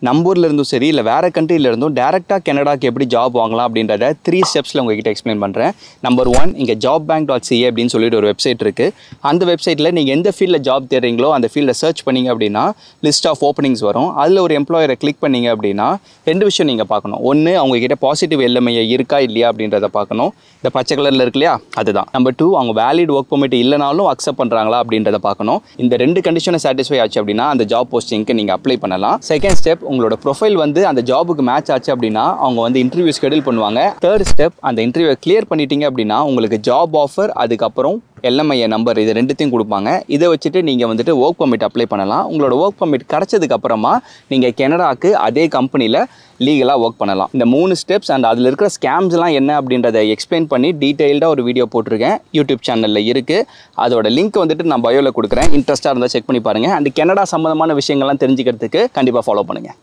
நம்ம ஊர்ல இருந்தும் சரி இல்லை வேறு கண்ட்ரில இருந்தும் டேரெக்டாக கனடாக்கு எப்படி ஜாப் வாங்கலாம் அப்படின்றத த்ரீ ஸ்டெப்ஸில் உங்ககிட்ட எக்ஸ்பிளைன் பண்ணுறேன் நம்பர் ஒன் இங்கே ஜாப் பேங்க் டாட் சிஏ அப்படின்னு சொல்லிட்டு ஒரு வெப்சைட் இருக்குது அந்த வெப்சைட்டில் நீங்கள் எந்த ஃபீல்டில் ஜாப் தேடுறீங்களோ அந்த ஃபீல்டை சர்ச் பண்ணீங்க அப்படின்னா லிஸ்ட் ஆஃப் ஓப்பனிங்ஸ் வரும் அதில் ஒரு எம்ப்ளாயரை கிளிக் பண்ணீங்க அப்படின்னா ரெண்டு விஷயம் நீங்கள் பார்க்கணும் ஒன்று அவங்க கிட்ட பாசிட்டிவ் எல்எம்ஐ இருக்கா இல்லையா அப்படின்றத பார்க்கணும் இந்த பச்சை கலரில் இருக்கு இல்லையா அதுதான் நம்பர் டூ அவங்க வேலிட் ஒர்க் பெர்மிட் இல்லைனாலும் அக்செப்ட் பண்ணுறாங்களா அப்படின்றத பார்க்கணும் இந்த ரெண்டு கண்டிஷனை சாட்டிஸ்ஃபை ஆச்சு அப்படின்னா அந்த ஜாப் போஸ்டிங்க்கு நீங்கள் அப்ளை பண்ணலாம் செகண்ட் ஸ்டெப் உங்களோட ப்ரொஃபைல் வந்து அந்த ஜாபுக்கு மேட்ச் ஆச்சு அப்படின்னா அவங்க வந்து இன்டர்வியூ ஸ்கெடியூல் பண்ணுவாங்க தேர்ட் ஸ்டெப் அந்த இன்டர்வியூ கிளியர் பண்ணிட்டீங்க அப்படின்னா உங்களுக்கு ஜாப் ஆஃபர் அதுக்கப்புறம் எல்எம்ஐஏ நம்பர் இது ரெண்டுத்தையும் கொடுப்பாங்க இதை வச்சுட்டு நீங்கள் வந்துட்டு ஒர்க் பர்மிட் அப்ளை பண்ணலாம் உங்களோட ஒர்க் பர்மிட் கிடச்சதுக்கு அப்புறமா நீங்கள் கனடாக்கு அதே கம்பெனியில் லீகலாக ஒர்க் பண்ணலாம் இந்த மூணு ஸ்டெப்ஸ் அண்ட் அதில் இருக்கிற ஸ்கேம்ஸ்லாம் என்ன அப்படின்றத எக்ஸ்பிளைன் பண்ணி டீட்டெயில்டாக ஒரு வீடியோ போட்டிருக்கேன் யூடியூப் சேனலில் இருக்குது அதோட லிங்க் வந்துட்டு நான் பயோவில் கொடுக்குறேன் இன்ட்ரெஸ்ட்டாக இருந்தால் செக் பண்ணி பாருங்கள் அண்ட் கனடா சம்மந்தமான விஷயங்கள்லாம் தெரிஞ்சுக்கிறதுக்கு கண்டிப்பாக ஃபாலோ பண்ணுங்கள்